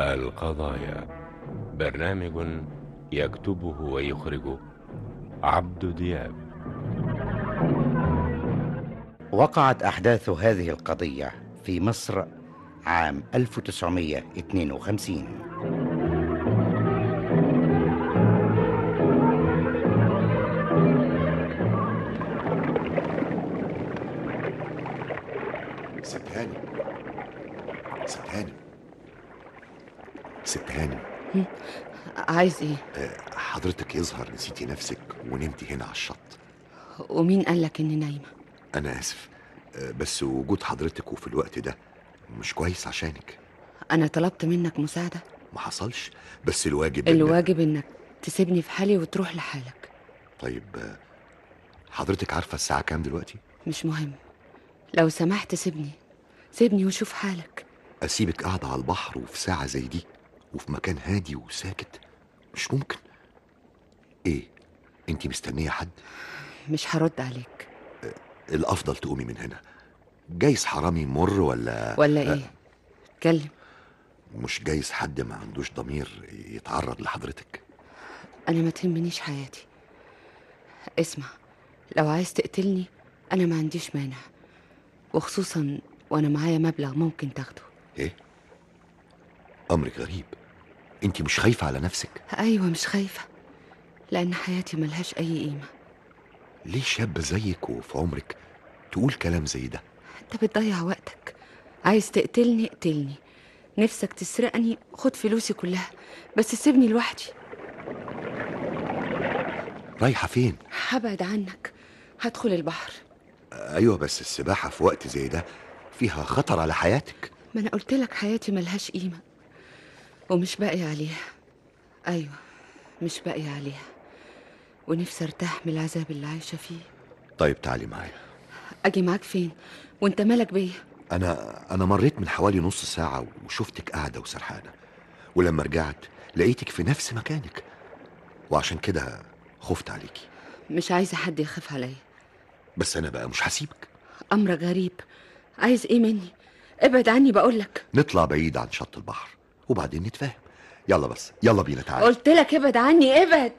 القضايا برنامج يكتبه ويخرجه عبد دياب وقعت أحداث هذه القضية في مصر عام 1952 ست هانم ست هانم ست هانم عايز ايه آه، حضرتك يظهر نسيتي نفسك ونمتي هنا على الشط ومين قالك اني نايمه انا اسف آه، بس وجود حضرتك وفي الوقت ده مش كويس عشانك انا طلبت منك مساعده ما حصلش بس الواجب إن- الواجب انك تسيبني في حالي وتروح لحالك طيب آه، حضرتك عارفه الساعه كام دلوقتي مش مهم لو سمحت سيبني سيبني وشوف حالك اسيبك قاعده على البحر وفي ساعه زي دي وفي مكان هادي وساكت مش ممكن ايه انت مستنيه حد مش هرد عليك الافضل تقومي من هنا جايز حرامي مر ولا ولا ايه اتكلم مش جايز حد ما عندوش ضمير يتعرض لحضرتك انا ما تهمنيش حياتي اسمع لو عايز تقتلني انا ما عنديش مانع وخصوصا وانا معايا مبلغ ممكن تاخده ايه امرك غريب انت مش خايفه على نفسك ايوه مش خايفه لان حياتي ملهاش اي قيمه ليه شابه زيك وفي عمرك تقول كلام زي ده انت بتضيع وقتك عايز تقتلني اقتلني نفسك تسرقني خد فلوسي كلها بس سيبني لوحدي رايحه فين هبعد عنك هدخل البحر ايوه بس السباحه في وقت زي ده فيها خطر على حياتك ما انا قلت لك حياتي ملهاش قيمه ومش باقي عليها ايوه مش باقي عليها ونفسي ارتاح من العذاب اللي عايشه فيه طيب تعالي معايا اجي معاك فين وانت مالك بيا انا انا مريت من حوالي نص ساعه وشفتك قاعده وسرحانه ولما رجعت لقيتك في نفس مكانك وعشان كده خفت عليكي مش عايزه حد يخاف عليا بس انا بقى مش هسيبك امرك غريب عايز ايه مني ابعد عني بقولك نطلع بعيد عن شط البحر وبعدين نتفاهم يلا بس يلا بينا تعالى قلت لك ابعد عني ابعد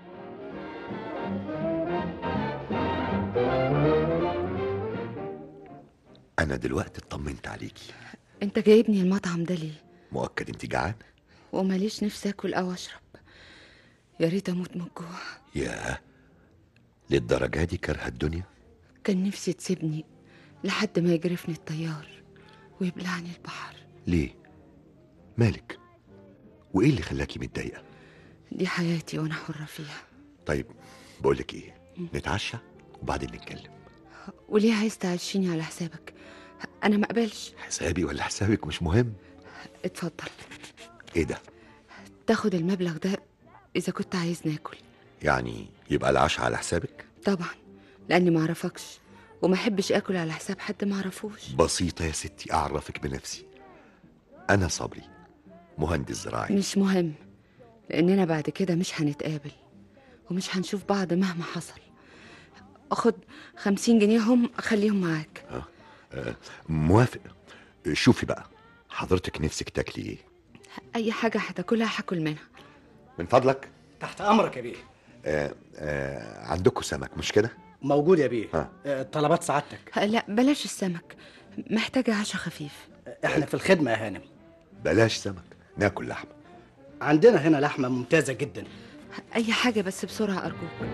انا دلوقتي اطمنت عليكي انت جايبني المطعم ده ليه مؤكد انت جعان وماليش نفسي اكل او اشرب يا ريت اموت من الجوع ياه للدرجه دي كره الدنيا كان نفسي تسيبني لحد ما يجرفني الطيار ويبلعني البحر ليه مالك وايه اللي خلاكي متضايقه دي حياتي وانا حرة فيها طيب بقولك ايه نتعشى وبعدين نتكلم وليه عايز تعيشيني على حسابك انا ما اقبلش حسابي ولا حسابك مش مهم اتفضل ايه ده تاخد المبلغ ده اذا كنت عايز ناكل يعني يبقى العشاء على حسابك طبعا لاني ما اعرفكش وما احبش اكل على حساب حد ما اعرفوش بسيطه يا ستي اعرفك بنفسي انا صبري مهندس زراعي مش مهم لاننا بعد كده مش هنتقابل ومش هنشوف بعض مهما حصل اخد خمسين جنيه هم خليهم معاك آه، موافق شوفي بقى حضرتك نفسك تاكلي ايه اي حاجه هتاكلها هاكل منها من فضلك تحت امرك يا بيه آه آه عندكم سمك مش كده موجود يا بيه ها. آه، طلبات سعادتك لا بلاش السمك محتاجه عشاء خفيف احنا في الخدمه يا هانم بلاش سمك ناكل لحمه عندنا هنا لحمه ممتازه جدا اي حاجه بس بسرعه ارجوك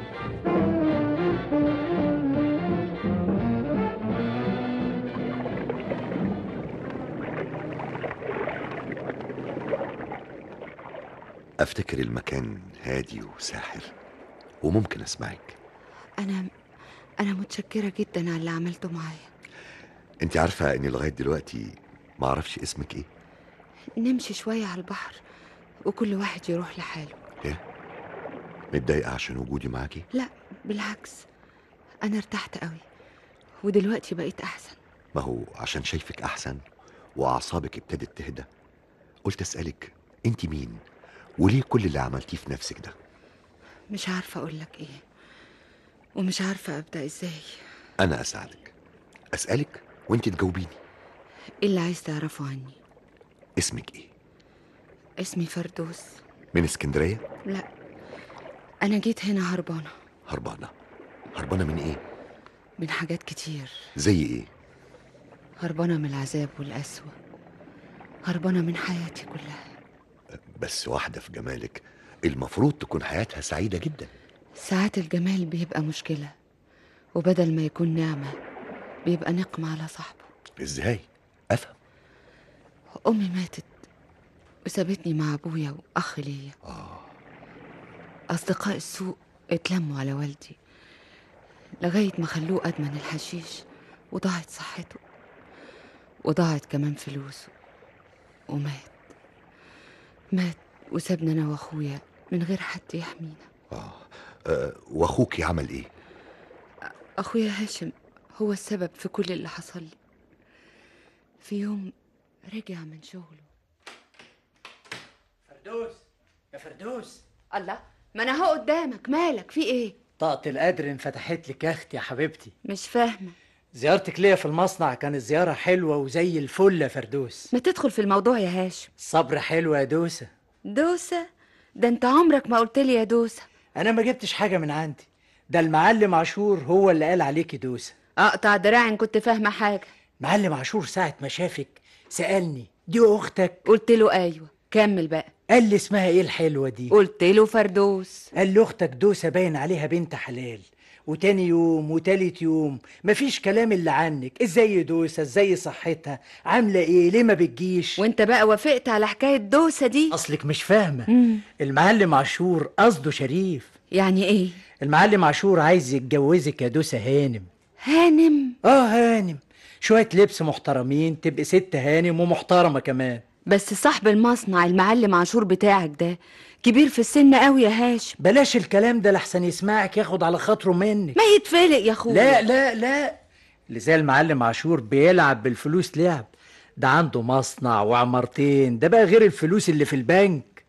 افتكر المكان هادي وساحر وممكن اسمعك انا انا متشكره جدا على اللي عملته معايا انت عارفه اني لغايه دلوقتي ما اعرفش اسمك ايه نمشي شويه على البحر وكل واحد يروح لحاله ايه متضايقه عشان وجودي معاكي لا بالعكس انا ارتحت قوي ودلوقتي بقيت احسن ما هو عشان شايفك احسن واعصابك ابتدت تهدى قلت اسالك انت مين وليه كل اللي عملتيه في نفسك ده مش عارفه اقول لك ايه ومش عارفه ابدا ازاي انا اساعدك اسالك وانت تجاوبيني ايه اللي عايز تعرفه عني اسمك ايه اسمي فردوس من اسكندريه لا أنا جيت هنا هربانة هربانه هربانه من ايه من حاجات كتير زي ايه هربانة من العذاب والقسوة هربانة من حياتي كلها بس واحده في جمالك المفروض تكون حياتها سعيده جدا ساعات الجمال بيبقى مشكلة وبدل ما يكون نعمة بيبقى نقمة على صاحبه ازاي افهم أمي ماتت وسابتني مع أبويا وأخ ليا أصدقاء السوء اتلموا على والدي لغاية ما خلوه أدمن الحشيش وضاعت صحته وضاعت كمان فلوسه ومات مات وسابنا أنا وأخويا من غير حد يحمينا أه واخوكي عمل ايه أخويا هاشم هو السبب في كل اللي حصل لي في يوم رجع من شغله فردوس يا فردوس الله ما أنا هو قدامك مالك في إيه طاقة القدر انفتحت لك يا اختي يا حبيبتي مش فاهمة زيارتك ليا في المصنع كانت زيارة حلوة وزي الفل يا فردوس ما تدخل في الموضوع يا هاشم الصبر حلو يا دوسة دوسة ده انت عمرك ما قلت لي يا دوسة أنا ما جبتش حاجة من عندي ده المعلم عاشور هو اللي قال عليكي دوسة اقطع دراعي ان كنت فاهمة حاجة معلم عاشور ساعة ما شافك سألني دي أختك قلت له ايوه كمل بقى قال لي اسمها إيه الحلوة دي قلت له فردوس قال له اختك دوسة باين عليها بنت حلال وتاني يوم وتالت يوم مفيش كلام اللي عنك ازاي دوسة ازاي صحتها عاملة ايه ليه ما بتجيش وانت بقى وافقت على حكاية دوسة دي اصلك مش فاهمة مم. المعلم عاشور قصده شريف يعني ايه المعلم عاشور عايز يتجوزك يا دوسة هانم هانم اه هانم شوية لبس محترمين تبقى ست هانم ومحترمة كمان بس صاحب المصنع المعلم عاشور بتاعك ده كبير في السن قوي يا هاشم بلاش الكلام ده لحسن يسمعك ياخد على خاطره منك ما يتفلق يا اخويا لا لا لا اللي زي المعلم عاشور بيلعب بالفلوس لعب ده عنده مصنع وعمارتين ده بقى غير الفلوس اللي في البنك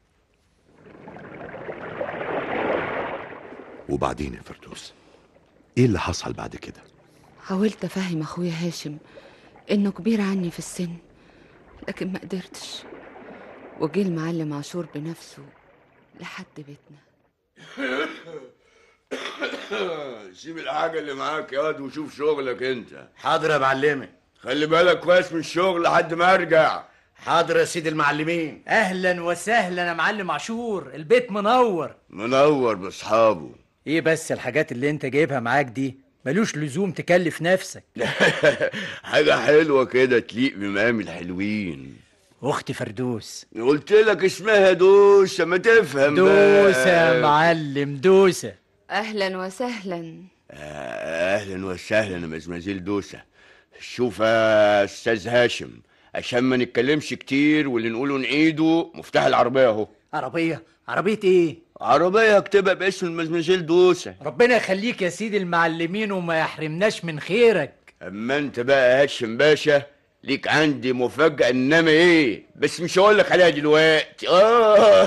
وبعدين يا فردوس ايه اللي حصل بعد كده حاولت افهم اخويا هاشم انه كبير عني في السن لكن ما قدرتش وجه المعلم عاشور بنفسه لحد بيتنا سيب الحاجة اللي معاك يا واد وشوف شغلك انت حاضر يا معلمي خلي بالك كويس من الشغل لحد ما ارجع حاضر يا سيدي المعلمين اهلا وسهلا يا معلم عاشور البيت منور منور باصحابه ايه بس الحاجات اللي انت جايبها معاك دي ملوش لزوم تكلف نفسك حاجة حلوة كده تليق بمقام الحلوين اختي فردوس قلت لك اسمها دوسة ما تفهم دوسة بقى. يا معلم دوسة اهلا وسهلا آه، اهلا وسهلا يا مزمزيل دوسة شوف يا استاذ هاشم عشان ما نتكلمش كتير واللي نقوله نعيده مفتاح العربية اهو عربية عربية ايه عربية اكتبها باسم المزمزيل دوسة ربنا يخليك يا سيدي المعلمين وما يحرمناش من خيرك اما انت بقى يا هاشم باشا ليك عندي مفاجأة انما ايه بس مش هقول لك عليها دلوقتي اه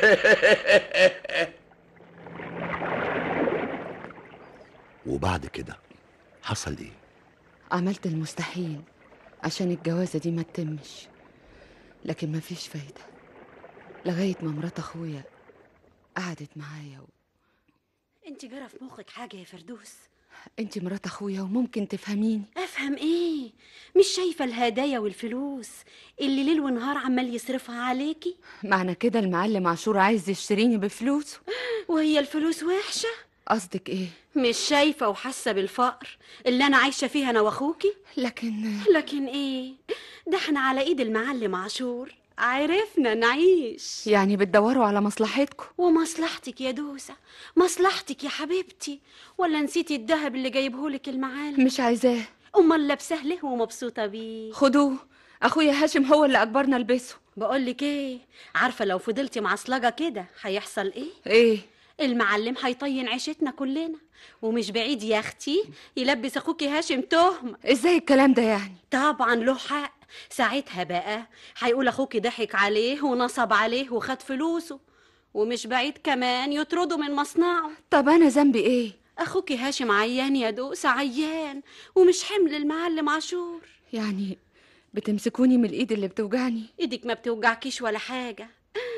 وبعد كده حصل ايه عملت المستحيل عشان الجوازة دي ما تتمش لكن ما فيش فايدة لغاية ما مرات أخويا قعدت معايا و... انت جرى في مخك حاجة يا فردوس انت مرات أخويا وممكن تفهميني افهم ايه مش شايفة الهدايا والفلوس اللي ليل ونهار عمال يصرفها عليكي معنى كده المعلم عاشور عايز يشتريني بفلوسه وهي الفلوس وحشة قصدك ايه مش شايفة وحاسة بالفقر اللي انا عايشة فيها انا واخوكي لكن لكن ايه ده احنا على ايد المعلم عاشور عرفنا نعيش يعني بتدوروا على مصلحتكم ومصلحتك يا دوسة مصلحتك يا حبيبتي ولا نسيتي الذهب اللي جايبهولك المعالم مش عايزاه امال لابساه ليه ومبسوطة بيه خدوه اخويا هاشم هو اللي اجبرنا البسه بقولك ايه عارفة لو فضلتي معصلجة كده هيحصل ايه ايه المعلم هيطين عيشتنا كلنا ومش بعيد يا اختي يلبس اخوكي هاشم تهمة ازاي الكلام ده يعني طبعا له حق ساعتها بقى هيقول اخوكي ضحك عليه ونصب عليه وخد فلوسه ومش بعيد كمان يطرده من مصنعه طب انا ذنبي ايه اخوكي هاشم عيان يا دوس عيان ومش حمل المعلم عاشور يعني بتمسكوني من الايد اللي بتوجعني ايدك ما بتوجعكيش ولا حاجة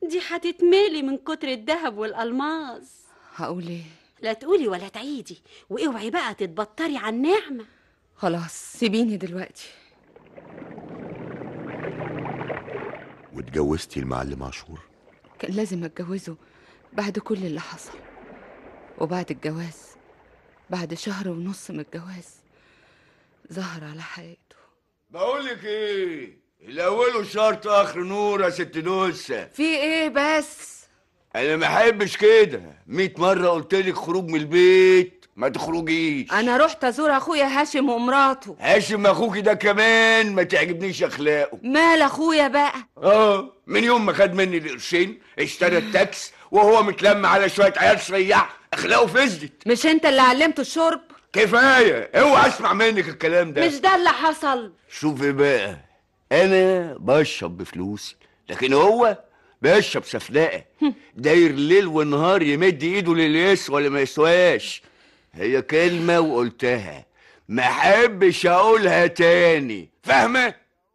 دي هتتملي من كتر الذهب والألماس هقول ايه لا تقولي ولا تعيدي واوعي بقى تتبطري على النعمة خلاص سيبيني دلوقتي واتجوزتي المعلم عاشور كان لازم اتجوزه بعد كل اللي حصل وبعد الجواز بعد شهر ونص من الجواز ظهر على حقيقته بقول لك ايه الاول شرط اخر نور يا ست دوسه في ايه بس انا ما احبش كده مية مره قلت لك خروج من البيت ما تخرجيش انا رحت ازور اخويا هاشم ومراته هاشم اخوكي ده كمان ما تعجبنيش اخلاقه مال اخويا بقى اه من يوم ما خد مني القرشين اشترى التاكس وهو متلم على شويه عيال صياع اخلاقه فزدت مش انت اللي علمته الشرب كفايه اوعى اسمع منك الكلام ده مش ده اللي حصل شوفي بقى انا بشرب بفلوسي لكن هو بيشرب سفلقه داير ليل ونهار يمد ايده للي يسوى ولا ما يسواش هي كلمه وقلتها ما احبش اقولها تاني فاهمه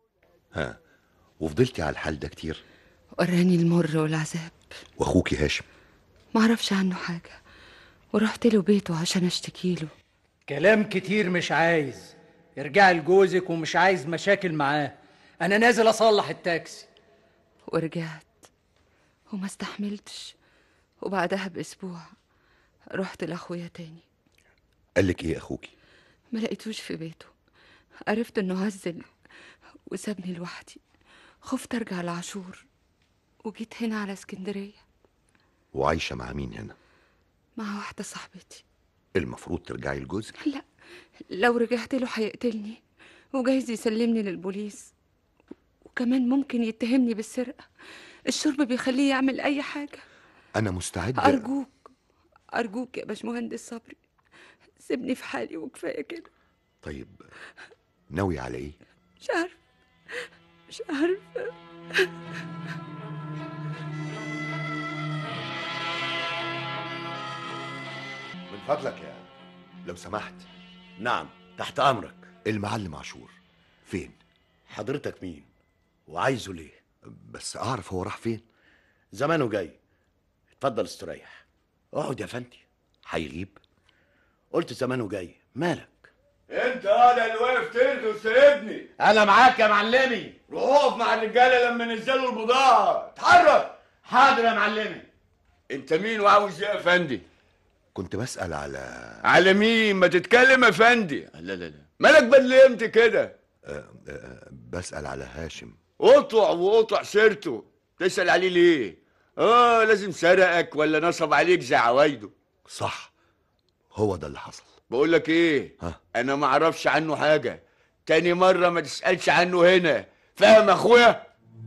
ها وفضلتي على الحال ده كتير وراني المر والعذاب واخوكي هاشم معرفش عنه حاجة ورحت له بيته عشان اشتكي له كلام كتير مش عايز ارجعي لجوزك ومش عايز مشاكل معاه انا نازل اصلح التاكسي ورجعت وما استحملتش وبعدها بأسبوع رحت لأخويا تاني قالك ايه اخوكي ما لقيتوش في بيته عرفت انه هزل وسابني لوحدي خفت ارجع لعاشور وجيت هنا على اسكندرية وعايشه مع مين هنا مع واحدة صاحبتي المفروض ترجعي لجوزك لا لو رجعت له هيقتلني وجايز يسلمني للبوليس وكمان ممكن يتهمني بالسرقة الشرب بيخليه يعمل أي حاجة انا مستعد أرجوك أرجوك يا باشمهندس صبري سيبني في حالي وكفاية كده طيب ناوي على ايه مش عارف مش عارفة من فضلك يا لو سمحت نعم تحت امرك المعلم عاشور فين حضرتك مين وعايزه ليه بس اعرف هو راح فين زمانه جاي اتفضل استريح اقعد يا فندي هيغيب قلت زمانه جاي مالك انت هذا اللي واقف ترد وسايبني انا معاك يا معلمي روح اقف مع الرجاله لما ينزلوا البضاعه اتحرك حاضر يا معلمي انت مين وعاوز ايه يا فندي كنت بسأل على على مين ما تتكلم يا فندي لا لا لا مالك بلمت كده آه، آه، بسأل على هاشم قطع وقطع سيرته تسأل عليه ليه اه لازم سرقك ولا نصب عليك زي عوايده صح هو ده اللي حصل بقول لك ايه ها؟ انا ما اعرفش عنه حاجه تاني مره ما تسالش عنه هنا فاهم يا اخويا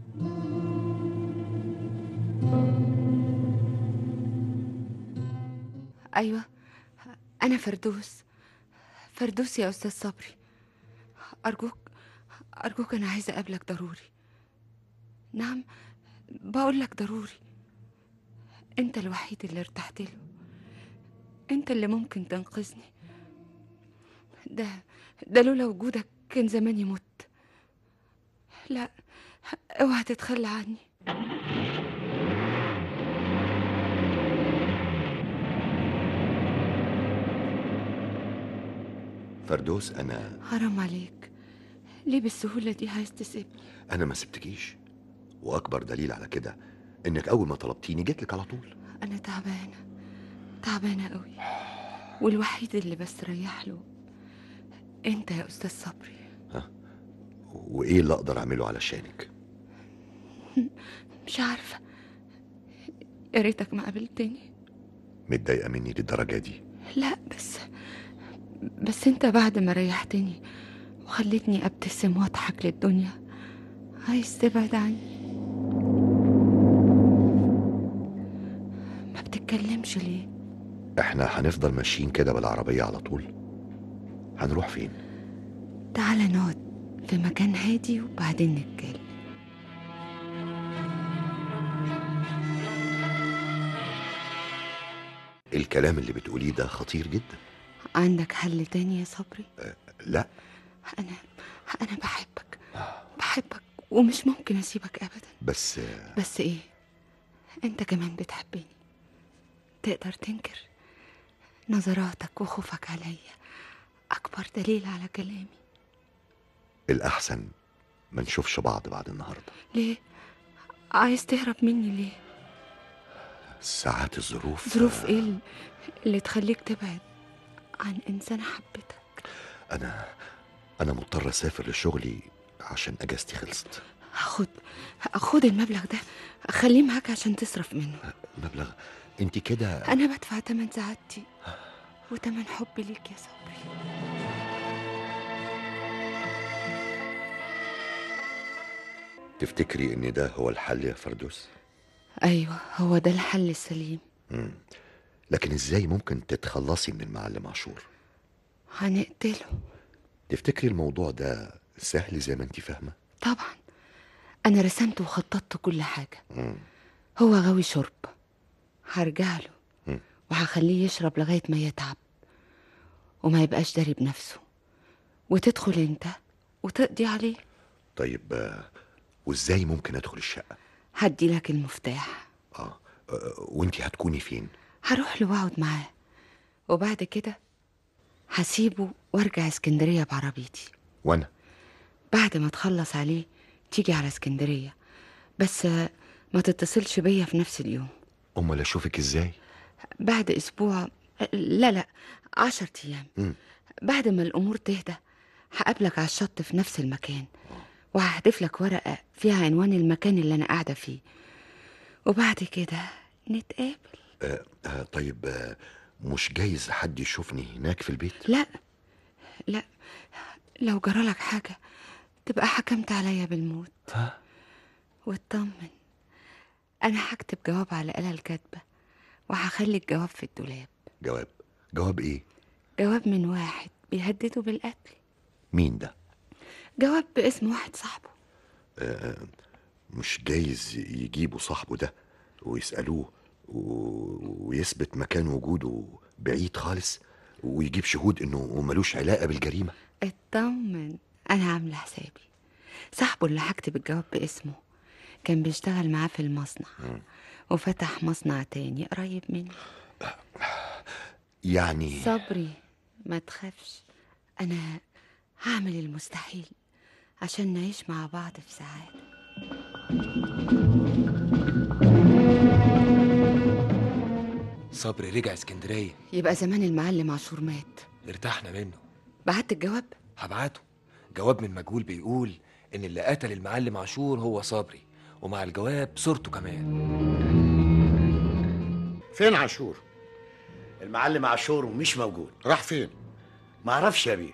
أيوة أنا فردوس فردوس يا أستاذ صبري أرجوك أرجوك أنا عايزة أقابلك ضروري نعم بقول لك ضروري أنت الوحيد اللي ارتحت له أنت اللي ممكن تنقذني ده ده لولا وجودك كان زماني مت لا اوعى تتخلى عني فردوس انا حرام عليك ليه بالسهولة دي عايز تسيبني انا ما سبتكيش واكبر دليل على كده انك اول ما طلبتيني جيت لك على طول أنا تعبانة تعبانة قوي والوحيد اللي بستريح له أنت يا أستاذ صبري وايه اللي اقدر اعمله علشانك مش عارفة يا ريتك ما قابلتني متضايقه مني للدرجه دي لا بس بس أنت بعد ما ريحتني وخلتني أبتسم وأضحك للدنيا عايز تبعد عني ما بتتكلمش ليه احنا هنفضل ماشيين كده بالعربيه على طول هنروح فين تعالى نقعد في مكان هادي وبعدين نتكلم الكلام اللي بتقوليه ده خطير جدا عندك حل تاني يا صبري لا أنا أنا بحبك بحبك ومش ممكن أسيبك أبدا بس بس إيه انت كمان بتحبني تقدر تنكر نظراتك وخوفك عليا اكبر دليل على كلامي الأحسن ما نشوفش بعض بعد النهاردة ليه عايز تهرب مني ليه ساعات الظروف ظروف ايه ال- اللي تخليك تبعد عن انسان حبتك أنا أنا مضطر أسافر لشغلي عشان أجازتي خلصت خد خد المبلغ ده خليه معاك عشان تصرف منه مبلغ أنت كده انا بدفع تمن سعادتي وتمن حبي ليك يا صبري تفتكري إن ده هو الحل يا فردوس ايوه هو ده الحل السليم مم. لكن إزاي ممكن تتخلصي من المعلم عاشور هنقتله تفتكري الموضوع ده سهل زي ما أنت فاهمة طبعا انا رسمت وخططت كل حاجه مم. هو غاوي شرب هرجع له مم. وهخليه يشرب لغايه ما يتعب وما يبقاش داري بنفسه وتدخل انت وتقضي عليه طيب آه، وإزاي ممكن أدخل الشقة هدي لك المفتاح آه آه، وأنت هتكوني فين هروح له واقعد معاه وبعد كده هسيبه وارجع اسكندريه بعربيتي وأنا بعد ما تخلص عليه تيجي على اسكندريه بس آه، ما تتصلش بيا في نفس اليوم أمال أشوفك إزاي بعد اسبوع لا لا عشر ايام مم. بعد ما الامور تهدى هقابلك على الشط في نفس المكان وهحذف لك ورقه فيها عنوان المكان اللي انا قاعده فيه وبعد كده نتقابل آه آه طيب آه مش جايز حد يشوفني هناك في البيت لا لا لو جرالك حاجه تبقى حكمت عليا بالموت ها؟ واطمن انا هكتب جواب على الآلة الكاتبة وهخلي الجواب في الدولاب جواب جواب إيه جواب من واحد بيهدده بالقتل مين ده جواب باسم واحد صاحبه آه مش جايز يجيبوا صاحبه ده ويسألوه و... ويثبت مكان وجوده بعيد خالص ويجيب شهود انه ملوش علاقة بالجريمة اطمن انا عامله حسابي صاحبه اللي هكتب الجواب باسمه كان بيشتغل معاه في المصنع وفتح مصنع تاني قريب منه يعني صبري ما تخافش انا هعمل المستحيل عشان نعيش مع بعض في سعاده صبري رجع اسكندرية يبقى زمان المعلم عاشور مات ارتحنا منه بعت الجواب هبعته جواب من مجهول بيقول ان اللي قتل المعلم عاشور هو صبري ومع الجواب صورته كمان فين عاشور المعلم عاشور مش موجود راح فين ما اعرفش يا بيه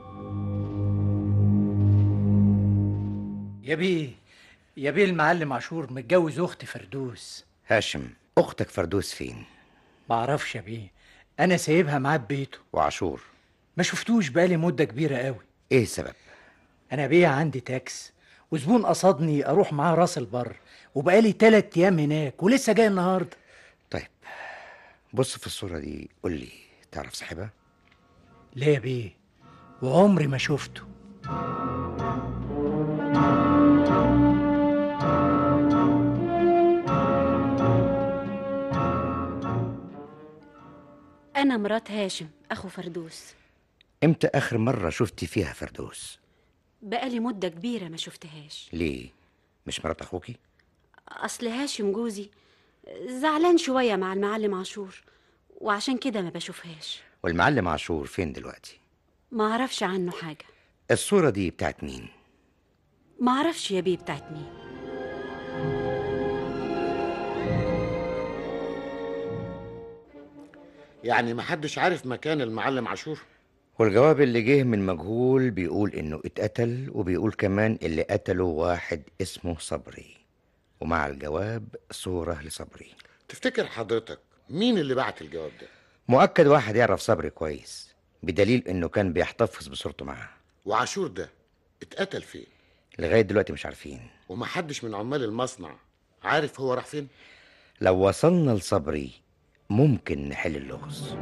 يا بيه يا بيه المعلم عاشور متجوز اخت فردوس هاشم اختك فردوس فين ما اعرفش يا بيه انا سايبها معاه ببيته وعاشور ما شفتوش بقالي مده كبيره قوي ايه السبب انا بيه عندي تاكس وزبون قصدني اروح معاه راس البر وبقالي تلات ايام هناك ولسه جاي النهارده طيب بص في الصورة دي قول لي تعرف صاحبها ليه يا بيه وعمري ما شفته أنا مرات هاشم أخو فردوس امتى اخر مرة شفتي فيها فردوس بقالي مدة كبيرة ما شفتهاش ليه مش مرات اخوكي أصل هاشم جوزي زعلان شوية مع المعلم عاشور وعشان كده ما بشوفهاش والمعلم عاشور فين دلوقتي ما أعرفش عنه حاجة الصورة دي بتاعت مين ما أعرفش يا بيه بتاعت مين يعني محدش عارف مكان المعلم عاشور والجواب اللي جه من مجهول بيقول انه اتقتل وبيقول كمان اللي قتله واحد اسمه صبري ومع الجواب صورة لصبري تفتكر حضرتك مين اللي بعت الجواب ده مؤكد واحد يعرف صبري كويس بدليل انه كان بيحتفظ بصورته معاه وعاشور ده اتقتل فين لغاية دلوقتي مش عارفين ومحدش من عمال المصنع عارف هو راح فين لو وصلنا لصبري ممكن نحل اللغز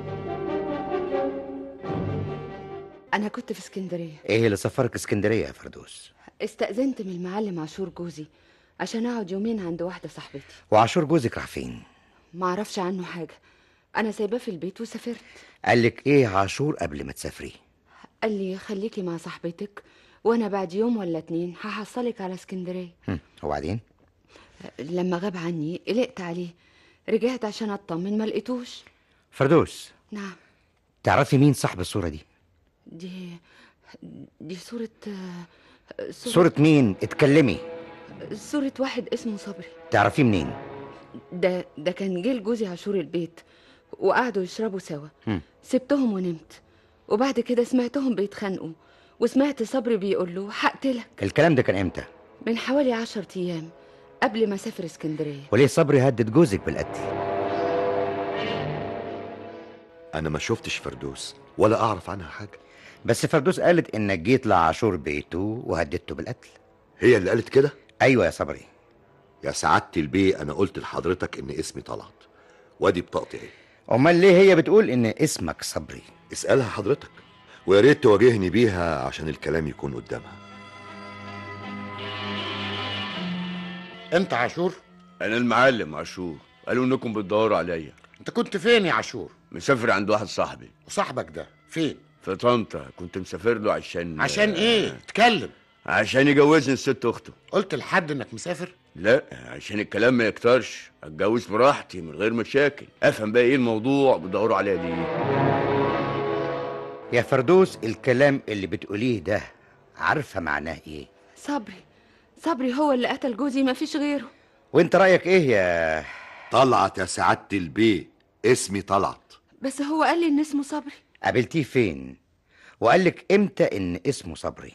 انا كنت في اسكندريه ايه اللي سفرك اسكندرية يا فردوس استأذنت من المعلم عاشور جوزي عشان اقعد يومين عند واحده صاحبتي وعاشور جوزك راح فين ما اعرفش عنه حاجه انا سايباه في البيت وسافرت قالك ايه عاشور قبل ما تسافري قال لي خليكي مع صاحبتك وانا بعد يوم ولا اتنين هحصلك على اسكندريه هم، وبعدين لما غاب عني قلقت عليه رجعت عشان اطمن ما لقيتوش فردوس نعم تعرفي مين صاحب الصورة دي دي دي صورة آه، صورة مين اتكلمي صورة واحد اسمه صبري تعرفيه منين ده ده كان جه لجوزي عاشور البيت وقعدوا يشربوا سوا هم. سبتهم ونمت وبعد كده سمعتهم بيتخانقوا وسمعت صبري بيقول له هقتلك الكلام ده كان امتى من حوالي عشر ايام قبل ما اسافر اسكندريه وليه صبري هدد جوزك بالقتل انا ما شفتش فردوس ولا اعرف عنها حاجه بس فردوس قالت انك جيت لعاشور بيته وهددته بالقتل هي اللي قالت كده ايوه يا صبري يا سعاده البيه انا قلت لحضرتك ان اسمي طلعت وادي بطاقتي اهي امال ليه هي بتقول ان اسمك صبري اسالها حضرتك ويا ريت تواجهني بيها عشان الكلام يكون قدامها انت عاشور انا المعلم عاشور قالوا انكم بتدوروا عليا انت كنت فين يا عاشور مسافر عند واحد صاحبي وصاحبك ده فين في طنطا كنت مسافر له عشان عشان ايه اتكلم عشان يجوزني الست اخته قلت لحد انك مسافر لا عشان الكلام ما يكترش اتجوز براحتي من غير مشاكل افهم بقى ايه الموضوع بتدوروا عليا ليه يا فردوس الكلام اللي بتقوليه ده عارفه معناه ايه صبري صبري هو اللي قتل جوزي ما فيش غيره وانت رايك ايه يا طلعت يا سعاده البيه اسمي طلعت بس هو قال لي ان اسمه صبري قابلتيه فين وقالك امتى ان اسمه صبري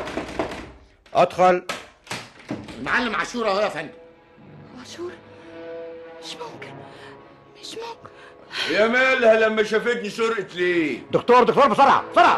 ادخل المعلم عاشور اهو يا فندم عاشور مش ممكن مش ممكن يا مالها لما شافتني سرقت ليه دكتور دكتور بسرعه بسرعه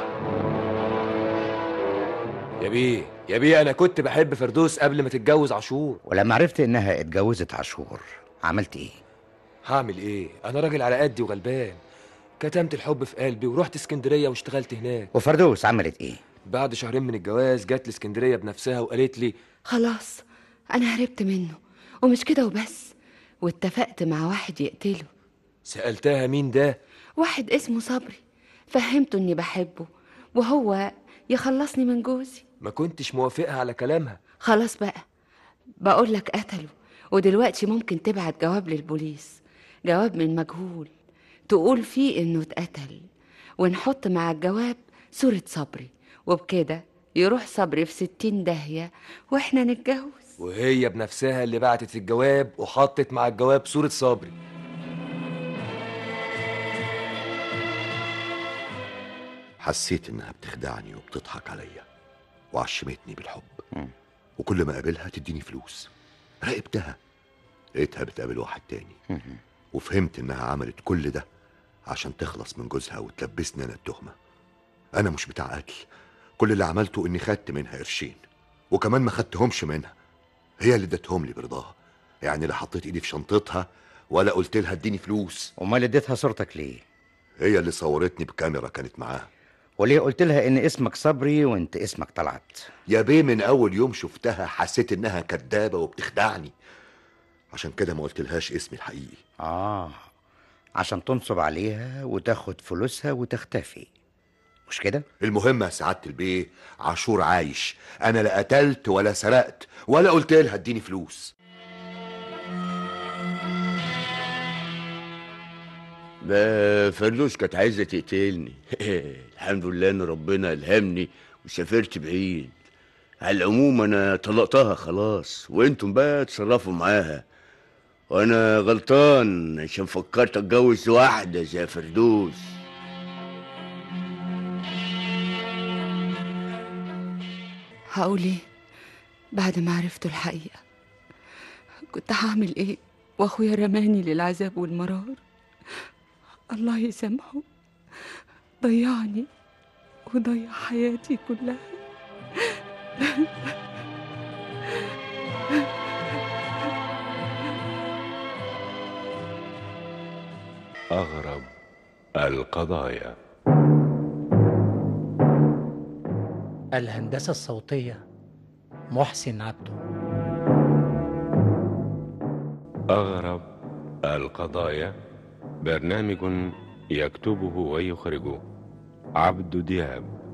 يا بيه يا بيه انا كنت بحب فردوس قبل ما تتجوز عاشور ولما عرفت انها اتجوزت عاشور عملت ايه هعمل ايه انا راجل على قدي وغلبان كتمت الحب في قلبي ورحت اسكندريه واشتغلت هناك وفردوس عملت ايه بعد شهرين من الجواز جات لي اسكندريه بنفسها وقالت لي خلاص انا هربت منه ومش كده وبس واتفقت مع واحد يقتله سالتها مين ده واحد اسمه صبري فهمته اني بحبه وهو يخلصني من جوزي ما كنتش موافقها على كلامها خلاص بقى بقول لك قتله ودلوقتي ممكن تبعت جواب للبوليس جواب من مجهول تقول فيه انه اتقتل ونحط مع الجواب صورة صبري وبكده يروح صبري في ستين داهية واحنا نتجوز وهي بنفسها اللي بعتت الجواب وحطت مع الجواب صوره صبري حسيت انها بتخدعني وبتضحك عليا وعشمتني بالحب وكل ما اقابلها تديني فلوس راقبتها لقيتها بتقابل واحد تاني وفهمت انها عملت كل ده عشان تخلص من جوزها وتلبسني انا التهمه انا مش بتاع قتل كل اللي عملته اني خدت منها قرشين وكمان ما خدتهمش منها هي اللي ادتهم لي برضاها يعني لا حطيت ايدي في شنطتها ولا قلت لها اديني فلوس امال اديتها صورتك ليه هي اللي صورتني بكاميرا كانت معاها وليه قلت لها ان اسمك صبري وانت اسمك طلعت يا بيه من اول يوم شفتها حسيت انها كدابه وبتخدعني عشان كده ما قلتلهاش اسمي الحقيقي اه عشان تنصب عليها وتاخد فلوسها وتختفي مش كده المهم يا سعاده البيه عاشور عايش انا لا قتلت ولا سرقت ولا قلت لها اديني فلوس ده فردوس كانت عايزه تقتلني الحمد لله ان ربنا الهمني وسافرت بعيد على العموم انا طلقتها خلاص وانتم بقى اتصرفوا معاها وانا غلطان عشان فكرت اتجوز واحده زي فردوس هقول ايه بعد ما عرفت الحقيقة كنت هعمل ايه واخويا رماني للعذاب والمرار الله يسامحه ضيعني وضيع حياتي كلها أغرب القضايا الهندسة الصوتية محسن عبده أغرب القضايا برنامج يكتبه ويخرجه عبد دياب